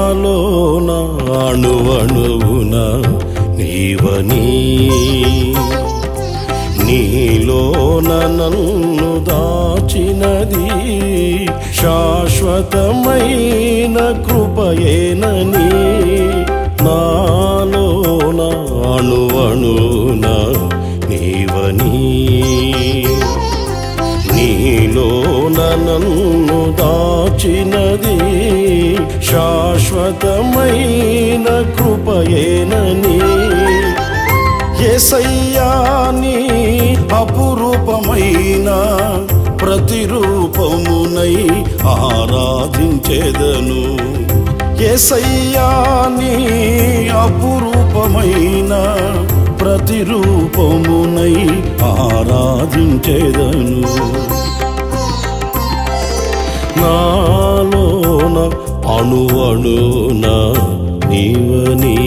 నాలోన అణువణువున నీవని నీలోన నన్ను దాచినది శాశ్వతమైన కృపయేనని నాలోన అణువణున నీవని నీలోన నన్ను దాచినది శాశ్వతమైన కృపయేనని ఎసయ్యాని అపురూపమైన ప్రతిరూపమునై ఆరాధించెదను ఎసయ్యాని అపురూపమైన ప్రతిరూపమునై ఆరాధించెదను నాలోన అణువణున నీవనీ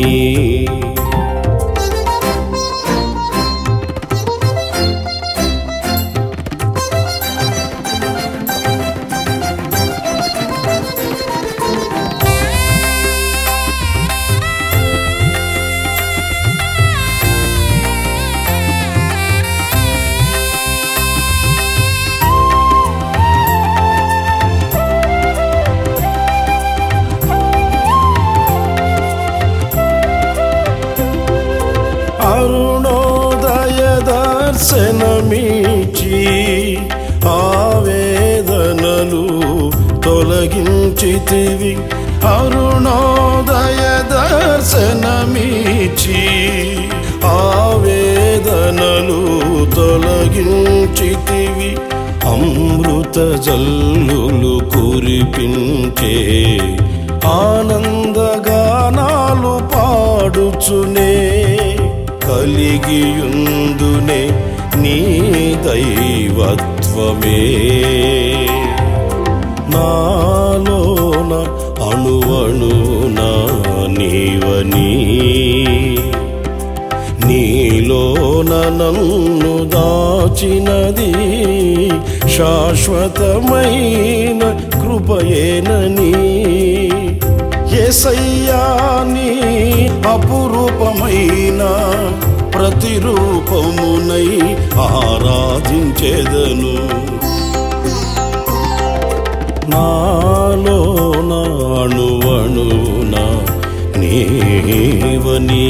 అరుణోదయ దర్శనమిచి ఆవేదనలు తొలగించితివి అరుణోదయ దర్శనమిచి ఆవేదనలు తొలగించితివి అమృత జల్లులు కురిపించే ఆనందగానాలు పాడుచునే కలిగియుందునే నీ దైవత్వమే నాలోన అణువణున నీవని నీలోన నన్ను దాచినది శాశ్వతమైన కృపయేనని ఎసయ్యాని అపురూపమైన ప్రతిరూపమునై ఆరాధించెదను నాలోన అణువణున నీవనీ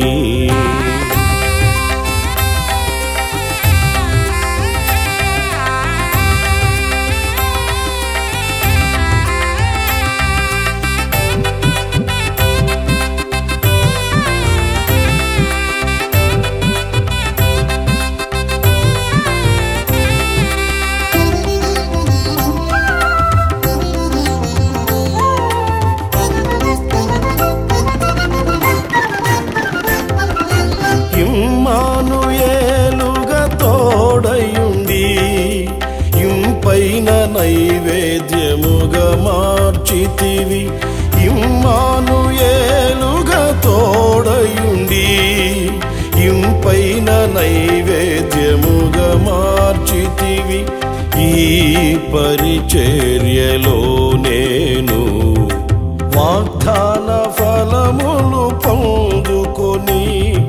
ఇమ్మానుయేలుగా తోడయుండి ఇంపైన నైవేద్యముగా మార్చితివి ఇమ్మానుయేలుగా తోడయుండి ఇంపైన నైవేద్యముగా మార్చితివి ఈ పరిచర్యలో నేను వాగ్దాన ఫలములు పొందుకొని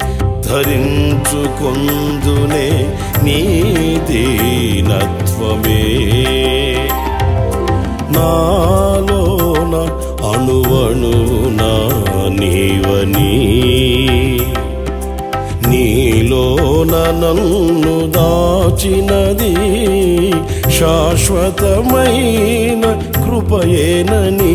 ధరించుకొందునే నీ దీనత్వమే నాలోన అణువణున నీవని నీలోన నన్ను దాచినది శాశ్వతమైన కృపయేనని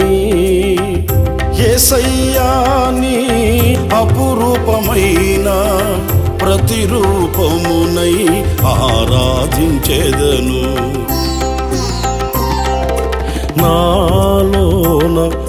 ఎసయ్యాని అపురూపమైన ప్రతిరూపమునై ఆరాధించెదను నాలోన